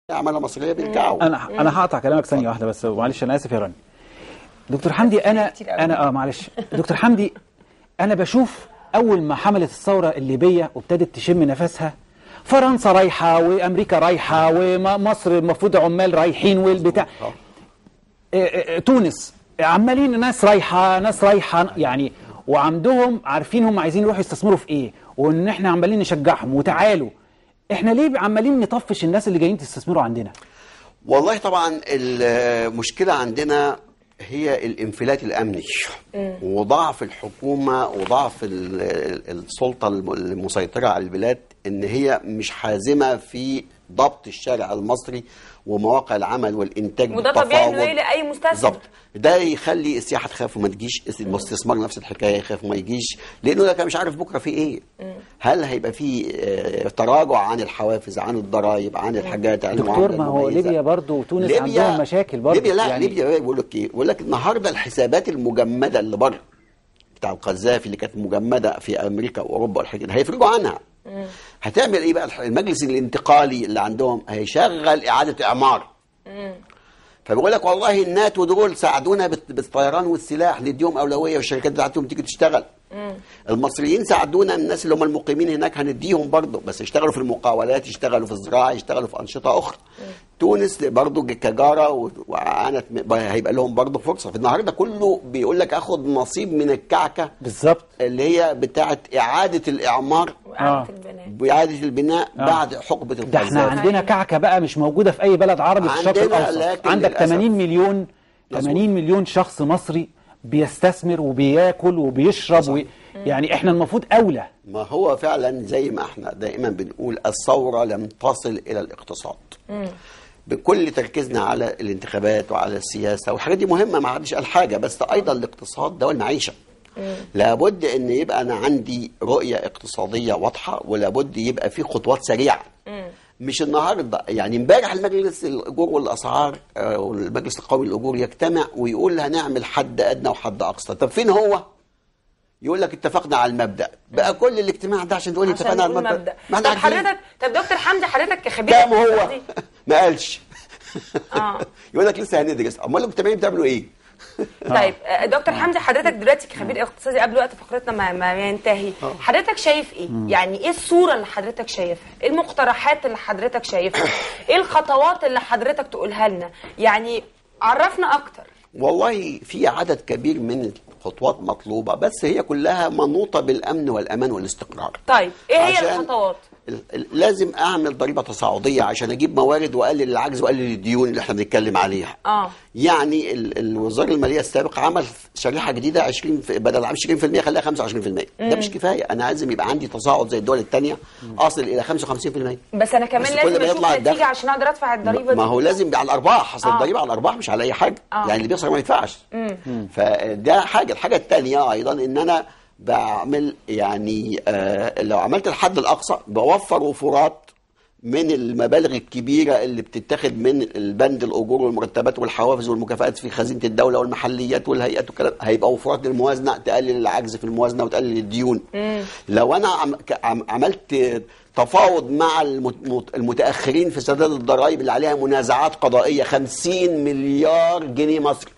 عماله مصريه بيرجعوا انا انا هقطع كلامك ثانيه واحده بس معلش انا اسف يا راني دكتور حمدي انا كتير قوي. انا اه معلش دكتور حمدي انا بشوف اول ما حملت الثوره الليبيه وابتدت تشم نفسها فرنسا رايحه وامريكا رايحه ومصر المفروض عمال رايحين والبتاع آه. آه، آه، تونس عمالين ناس رايحه ناس رايحه يعني وعندهم عارفين هم عايزين يروحوا يستثمروا في ايه وان احنا عمالين نشجعهم وتعالوا احنا ليه عمالين نطفش الناس اللي جايين تستثمروا عندنا والله طبعا المشكله عندنا هي الانفلات الامني وضعف الحكومه وضعف ال- ال- السلطه الم- المسيطره على البلاد ان هي مش حازمه في ضبط الشارع المصري ومواقع العمل والانتاج وده طبيعي انه بالتفاوض. يقلق اي مستثمر بالظبط ده يخلي السياحه تخاف وما تجيش الاستثمار نفس الحكايه يخاف وما يجيش لانه ده كان مش عارف بكره في ايه هل هيبقى في آه، تراجع عن الحوافز عن الضرائب عن الحاجات عن دكتور المعاملة ما هو المميزة؟ ليبيا برضو وتونس عندهم مشاكل برضو ليبيا لا يعني ليبيا بيقول لك ايه بيقول لك النهارده الحسابات المجمده اللي بره بتاع القذافي اللي كانت مجمده في امريكا واوروبا والحاجات دي هيفرجوا عنها هتعمل ايه بقى الح- المجلس الانتقالي اللي عندهم هيشغل اعاده اعمار فبيقول لك والله الناتو دول ساعدونا بال- بالطيران والسلاح نديهم اولويه والشركات بتاعتهم تيجي تشتغل المصريين ساعدونا الناس اللي هم المقيمين هناك هنديهم برضه بس يشتغلوا في المقاولات يشتغلوا في الزراعه يشتغلوا في انشطه اخرى تونس برضه كجاره و- وعانت م- هيبقى لهم برضه فرصه النهارده كله بيقول لك اخد نصيب من الكعكه بالظبط اللي هي بتاعه اعاده الاعمار وإعادة آه. البناء واعاده البناء آه. بعد حقبه ده احنا القذافي عندنا كعكه بقى مش موجوده في اي بلد عربي في الشرق عندنا، الاوسط لكن عندك للأسف. 80 مليون مظبوط. 80 مليون شخص مصري بيستثمر وبياكل وبيشرب وي... يعني احنا المفروض اولى ما هو فعلا زي ما احنا دائما بنقول الثورة لم تصل إلى الاقتصاد بكل تركيزنا على الانتخابات وعلى السياسة والحاجات دي مهمة ما حدش قال حاجة بس أيضا الاقتصاد ده هو المعيشة لابد ان يبقى انا عندي رؤيه اقتصاديه واضحه ولابد يبقى في خطوات سريعه مش النهارده يعني امبارح المجلس الاجور والاسعار آه، والمجلس القومي للاجور يجتمع ويقول هنعمل حد ادنى وحد اقصى طب فين هو يقول لك اتفقنا على المبدا بقى كل الاجتماع ده عشان تقول لي عشان اتفقنا على نقول المبدا مبدأ ما طب احنا عارفين حضرتك طب دكتور حمدي حضرتك كخبير كام هو اقتصادي، ما قالش آه. يقول لك لسه هندرس امال المجتمعين بتعملوا ايه طيب آه، دكتور حمدي حضرتك دلوقتي كخبير اقتصادي قبل وقت فقرتنا ما, ما ينتهي حضرتك شايف ايه يعني ايه الصوره اللي حضرتك شايفها ايه المقترحات اللي حضرتك شايفها ايه الخطوات اللي حضرتك تقولها لنا يعني عرفنا اكتر والله في عدد كبير من الخطوات مطلوبه بس هي كلها منوطه بالامن والامان والاستقرار طيل ايه هي عشان الخطوات ال- ال- لازم اعمل ضريبه تصاعديه عشان اجيب موارد واقلل العجز واقلل الديون اللي احنا بنتكلم عليها اه يعني ال- الوزاره الماليه السابق عمل شريحه جديده 20 في بدل 20% خليها 25% ده مش كفايه انا لازم يبقى عندي تصاعد زي الدول الثانيه اصل الى 55% بس انا كمان بس كل لازم ما اشوف يطلع نتيجه الدخل- عشان اقدر ادفع الضريبه ما دي هو لازم على الارباح اصل آه. الضريبه على الارباح مش على اي حاجه آه. يعني اللي بيخسر ما يدفعش فده حاجه الحاجه الثانيه ايضا ان انا بعمل يعني آه لو عملت الحد الاقصى بوفر وفرات من المبالغ الكبيره اللي بتتاخد من البند الاجور والمرتبات والحوافز والمكافآت في خزينه الدوله والمحليات والهيئات والكلام هيبقى وفرات للموازنه تقلل العجز في الموازنه وتقلل الديون لو انا عم ك- عم- عملت تفاوض مع المت- المتاخرين في سداد الضرائب اللي عليها منازعات قضائيه 50 مليار جنيه مصري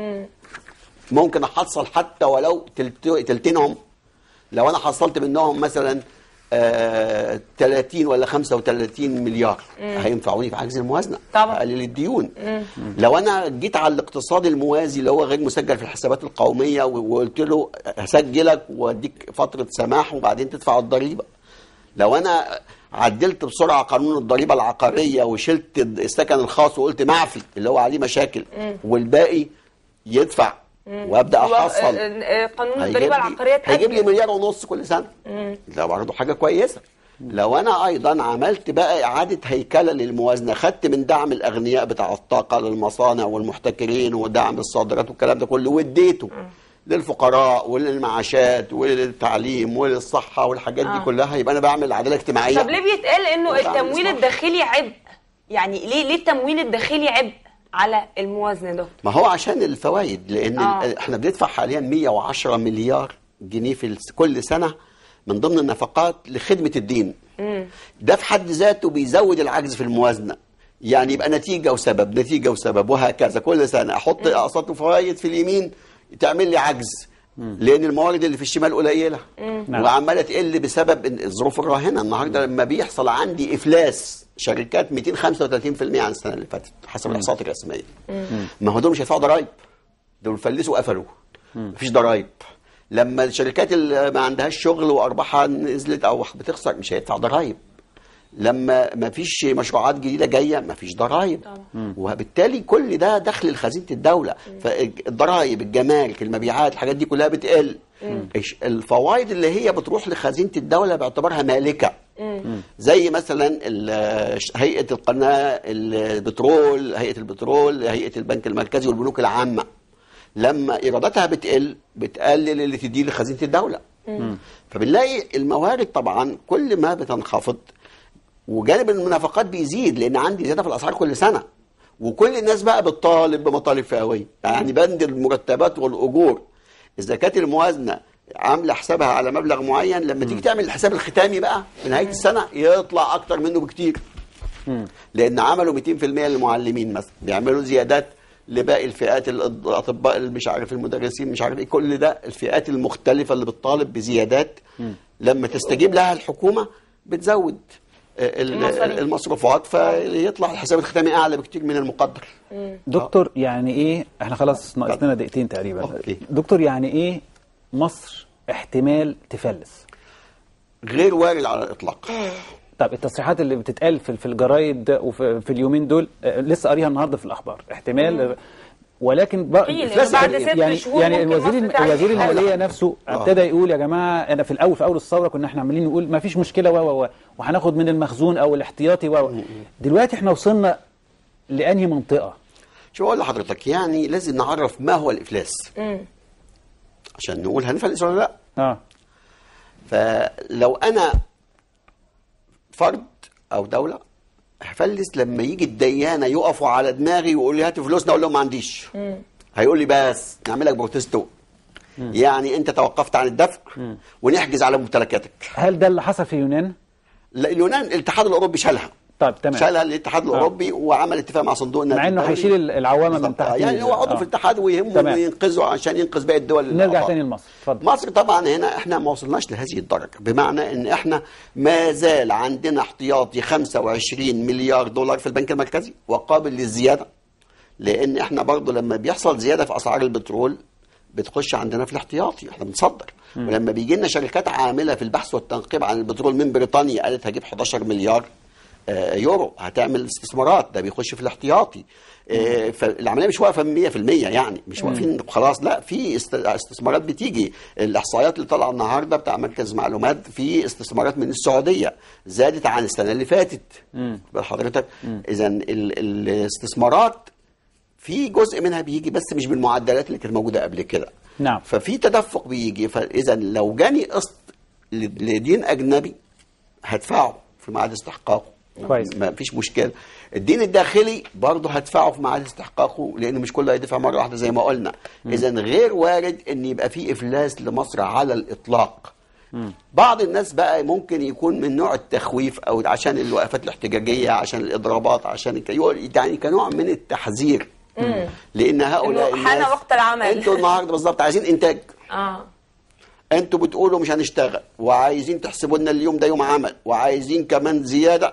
ممكن احصل حتى ولو تلت- تلتينهم لو انا حصلت منهم مثلا آه 30 ولا 35 مليار هينفعوني في عجز الموازنه طبعا. اقلل الديون لو انا جيت على الاقتصاد الموازي اللي هو غير مسجل في الحسابات القوميه و- وقلت له هسجلك واديك فتره سماح وبعدين تدفع الضريبه لو انا عدلت بسرعه قانون الضريبه العقاريه وشلت السكن الخاص وقلت معفي اللي هو عليه مشاكل والباقي يدفع وابدا هو، احصل آه، آه، قانون هيجيب الضريبه لي- العقاريه هيجيب لي اتأجل. مليار ونص كل سنه ده برضه حاجه كويسه لو انا ايضا عملت بقى اعاده هيكله للموازنه خدت من دعم الاغنياء بتاع الطاقه للمصانع والمحتكرين ودعم الصادرات والكلام ده كله واديته للفقراء وللمعاشات وللتعليم وللصحه والحاجات دي آه. كلها يبقى انا بعمل عداله اجتماعيه طب ليه بيتقال انه وده عامل التمويل إصلاح. الداخلي عبء يعني ليه ليه التمويل الداخلي عبء على الموازنه ده ما هو عشان الفوائد لان آه. آه. احنا بندفع حاليا 110 مليار جنيه في الس- كل سنه من ضمن النفقات لخدمه الدين ده في حد ذاته بيزود العجز في الموازنه يعني يبقى نتيجه وسبب نتيجه وسبب وهكذا كل سنه احط اقساط وفوائد في اليمين تعمل لي عجز لان الموارد اللي في الشمال قليله نعم. وعماله تقل بسبب إن الظروف الراهنه النهارده لما بيحصل عندي افلاس شركات 235% عن السنه اللي فاتت حسب الاحصاءات الرسميه ما هو دول مش هيدفعوا ضرايب دول فلسوا وقفلوا مفيش ضرايب لما الشركات اللي ما عندهاش شغل وارباحها نزلت او بتخسر مش هيدفع ضرايب لما ما فيش مشروعات جديده جايه ما فيش ضرايب وبالتالي كل ده دخل لخزينه الدوله فالضرايب الجمارك المبيعات الحاجات دي كلها بتقل إيش- الفوائد اللي هي بتروح لخزينه الدوله باعتبارها مالكه زي مثلا ال- هيئه القناه البترول هيئه البترول هيئه البنك المركزي والبنوك العامه لما ايراداتها بتقل بتقلل اللي تديه لخزينه الدوله فبنلاقي الموارد طبعا كل ما بتنخفض وجانب المنافقات بيزيد لان عندي زياده في الاسعار كل سنه وكل الناس بقى بتطالب بمطالب فئويه يعني بند المرتبات والاجور اذا كانت الموازنه عامله حسابها على مبلغ معين لما تيجي تعمل الحساب الختامي بقى في نهايه السنه يطلع اكتر منه بكتير لان عملوا 200% للمعلمين مثلا بيعملوا زيادات لباقي الفئات الاطباء اللي مش عارف المدرسين مش عارف ايه كل ده الفئات المختلفه اللي بتطالب بزيادات لما تستجيب لها الحكومه بتزود ال- المصاريف. المصروفات فيطلع الحساب الختامي اعلى بكتير من المقدر دكتور يعني ايه احنا خلاص ناقص لنا دقيقتين تقريبا أوكي. دكتور يعني ايه مصر احتمال تفلس غير وارد على الاطلاق طب التصريحات اللي بتتقال في في الجرايد وفي في اليومين دول آه، لسه قاريها النهارده في الاخبار احتمال ولكن بقى قيل إن إفلاس بعد يعني- ست يعني شهور يعني ممكن الوزير مصر تعيش وزير حالة. الماليه نفسه آه. ابتدى يقول يا جماعه انا في الاول في اول الثوره كنا احنا عمالين نقول ما فيش مشكله و و و وهناخد من المخزون او الاحتياطي و و. دلوقتي احنا وصلنا لانهي منطقه شو اقول لحضرتك يعني لازم نعرف ما هو الافلاس عشان نقول هنفلس ولا لا اه فلو انا فرد او دوله هفلس لما يجي الديانه يقفوا على دماغي ويقول لي هات فلوسنا اقول لهم ما عنديش هيقول لي بس نعمل لك بروتستو يعني انت توقفت عن الدفع ونحجز على ممتلكاتك هل ده اللي حصل في اليونان لا، اليونان الاتحاد الاوروبي شالها طيب تمام شالها الاتحاد الاوروبي وعمل اتفاق مع صندوق النقد مع انه الدولي. هيشيل العوامه من بالظبط. تحت يعني هو عضو آه. في الاتحاد ويهمه تمام. انه ينقذه عشان ينقذ باقي الدول نرجع الأعضاء. تاني لمصر اتفضل مصر طبعا هنا احنا ما وصلناش لهذه الدرجه بمعنى ان احنا ما زال عندنا احتياطي 25 مليار دولار في البنك المركزي وقابل للزياده لان احنا برضو لما بيحصل زياده في اسعار البترول بتخش عندنا في الاحتياطي احنا بنصدر ولما بيجي لنا شركات عامله في البحث والتنقيب عن البترول من بريطانيا قالت هجيب 11 مليار آه، يورو هتعمل استثمارات ده بيخش في الاحتياطي آه، فالعمليه مش واقفه 100% يعني مش واقفين خلاص لا في است- استثمارات بتيجي الاحصائيات اللي طالعه النهارده بتاع مركز معلومات في استثمارات من السعوديه زادت عن السنه اللي فاتت بل حضرتك اذا ال- الاستثمارات في جزء منها بيجي بس مش بالمعدلات اللي كانت موجوده قبل كده نعم. ففي تدفق بيجي فاذا لو جاني قسط ل- لدين اجنبي هدفعه في ميعاد استحقاقه كويس. ما فيش مشكله الدين الداخلي برضه هدفعه في ميعاد استحقاقه لانه مش كله هيدفع مره واحده زي ما قلنا اذا غير وارد ان يبقى في افلاس لمصر على الاطلاق بعض الناس بقى ممكن يكون من نوع التخويف او عشان الوقفات الاحتجاجيه عشان الاضرابات عشان الك- يقول- يعني كنوع من التحذير لان هؤلاء إنه حان الناس وقت العمل. انتوا النهارده بالظبط عايزين انتاج اه انتوا بتقولوا مش هنشتغل وعايزين تحسبوا لنا اليوم ده يوم عمل وعايزين كمان زياده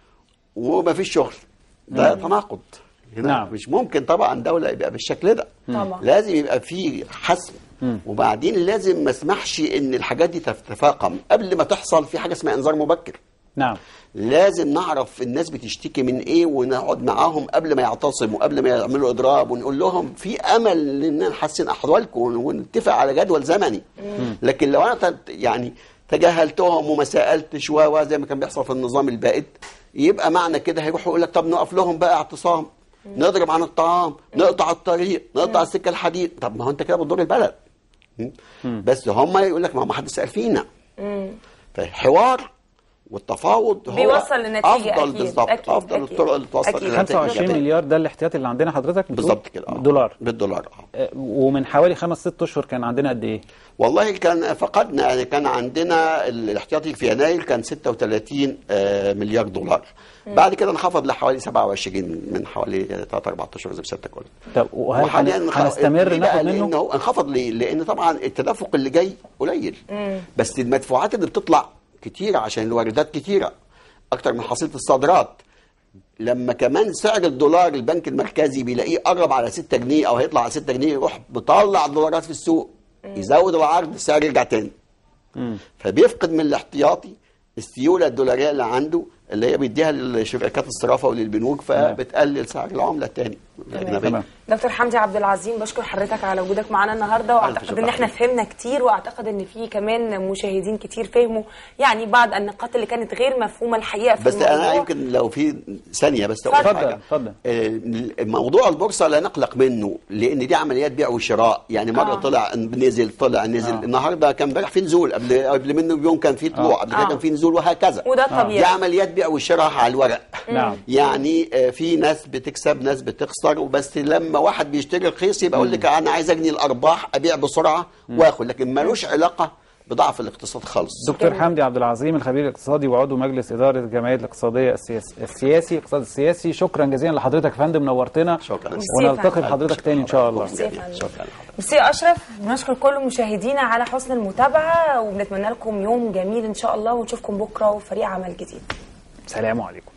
وما فيش شغل ده تناقض هنا نعم. مش ممكن طبعا دوله يبقى بالشكل ده طبعا. لازم يبقى في حسم وبعدين لازم ما اسمحش ان الحاجات دي تتفاقم قبل ما تحصل في حاجه اسمها انذار مبكر نعم لازم نعرف الناس بتشتكي من ايه ونقعد معاهم قبل ما يعتصموا قبل ما يعملوا اضراب ونقول لهم في امل ان نحسن احوالكم ونتفق على جدول زمني لكن لو انا ت- يعني تجاهلتهم وما سالتش و و زي ما كان بيحصل في النظام البائد يبقى معنى كده هيروحوا يقول لك طب نقف لهم بقى اعتصام نضرب عن الطعام نقطع الطريق نقطع السكه الحديد طب ما هو انت كده بتضر البلد م? بس هم يقول لك ما ما حد سال فينا فحوار والتفاوض هو بيوصل لنتيجة افضل أكيد، بالظبط أكيد، افضل أكيد. الطرق اللي توصل أكيد. الى نتائج 25 إيجابية. مليار ده الاحتياطي اللي عندنا حضرتك بتقول؟ بالظبط كده آه. دولار بالدولار آه. آه، ومن حوالي خمس ست اشهر كان عندنا قد ايه؟ والله كان فقدنا يعني كان عندنا الاحتياطي في يناير كان 36 آه، مليار دولار بعد كده انخفض لحوالي 27 من حوالي 3 4 اشهر زي ما سيادتك قلت طب وهل وحاليا هن- انخ- هنستمر ليه بقى؟ ناخد لأن منه؟ هو انخفض ليه؟ لان طبعا التدفق اللي جاي قليل بس المدفوعات اللي بتطلع كتيره عشان الواردات كتيره اكتر من حصيله الصادرات لما كمان سعر الدولار البنك المركزي بيلاقيه قرب على 6 جنيه او هيطلع على 6 جنيه يروح مطلع دولارات في السوق يزود العرض السعر يرجع تاني فبيفقد من الاحتياطي السيوله الدولاريه اللي عنده اللي هي بيديها لشركات الصرافه وللبنوك فبتقلل سعر العمله الثاني الاجنبيه تمام. دكتور حمدي عبد العظيم بشكر حضرتك على وجودك معانا النهارده واعتقد شكر ان احنا حضرتك. فهمنا كتير واعتقد ان في كمان مشاهدين كتير فهموا يعني بعض النقاط اللي كانت غير مفهومه الحقيقه في بس الموضوع انا يمكن لو في ثانيه بس اقول اتفضل، حاجه اتفضل. آه، موضوع البورصه لا نقلق منه لان دي عمليات بيع وشراء يعني مره آه. آه. طلع نزل طلع نزل آه. آه. النهارده كان امبارح في نزول قبل قبل منه بيوم كان في طلوع آه. قبل كده آه. كان في نزول وهكذا وده آه. طبيعي دي عمليات بيع وشراء على الورق نعم. يعني آه، في ناس بتكسب ناس بتخسر وبس لما واحد بيشتري رخيص يبقى يقول لك انا عايز اجني الارباح ابيع بسرعه واخد لكن ملوش علاقه بضعف الاقتصاد خالص دكتور جميل. حمدي عبد العظيم الخبير الاقتصادي وعضو مجلس اداره الجمعيه الاقتصاديه السياسي السياسي الاقتصاد السياسي شكرا جزيلا لحضرتك يا فندم نورتنا شكرا ميرسي. ونلتقي بحضرتك تاني ان شاء الله ميرسي يا فندم. شكرا ميرسي يا اشرف بنشكر كل مشاهدينا على حسن المتابعه وبنتمنى لكم يوم جميل ان شاء الله ونشوفكم بكره وفريق عمل جديد سلام عليكم